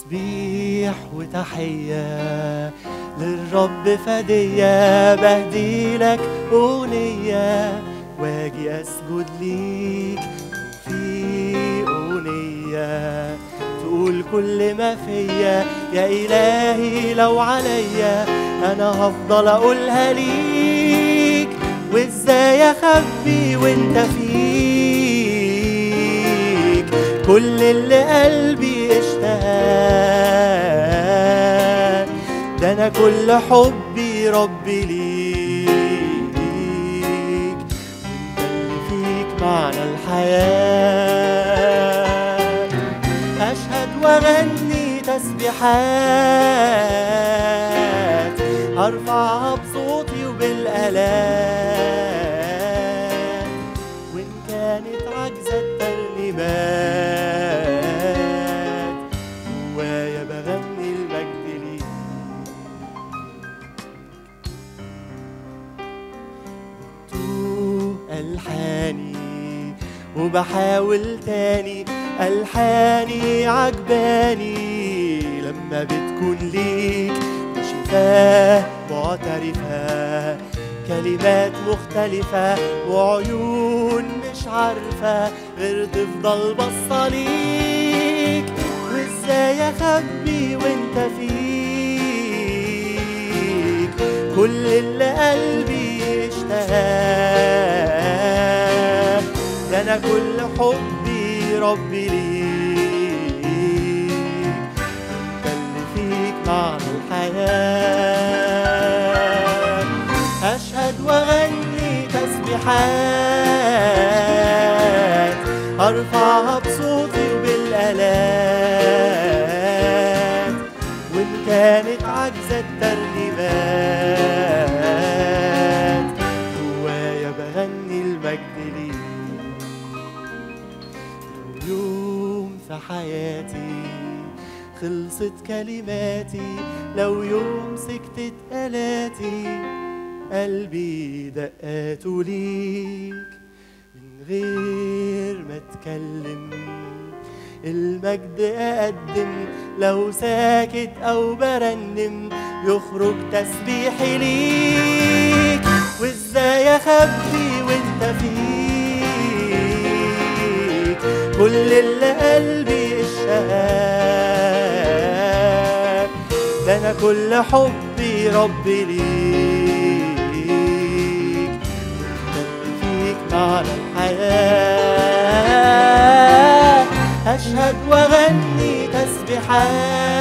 تسبيح وتحية للرب فدية بهديلك أغنية واجي أسجد ليك في أغنية تقول كل ما فيا يا إلهي لو عليا أنا هفضل أقولها ليك وإزاي أخبي وإنت فيك كل اللي قلبي اشتهى ده أنا كل حبي ربي ليك وإنت اللي فيك معنى الحياة أشهد وأغني تسبيحات هرفعها بصوتي وبالآلات وإن كانت عاجزة الترنيمات جوايا بغني المجد ليك تو ألحاني وبحاول تاني ألحاني عجباني لما بتكون ليك وشفاه معترفة كلمات مختلفة وعيون مش عارفة غير تفضل بصة ليك وازاي اخبي وانت فيك كل اللي قلبي اشتهاه ده انا كل حبي ربي ليك انت اللي فيك معنى الحياة اشهد واغني تسبيحات ارفعها بصوتي وبالالات وان كانت عاجزة الترنيمات جوايا بغني المجد ليك لو يوم في حياتي خلصت كلماتي لو يوم سكتت آلاتي قلبي دقاته ليك من غير ما اتكلم المجد اقدم لو ساكت او برنم يخرج تسبيحي ليك وازاي اخبي وانت فيك كل اللي قلبي اشتهاه ده انا كل حبي ربي ليك وانت اللي فيك معنى الحياه أشهد وأغني تسبيحات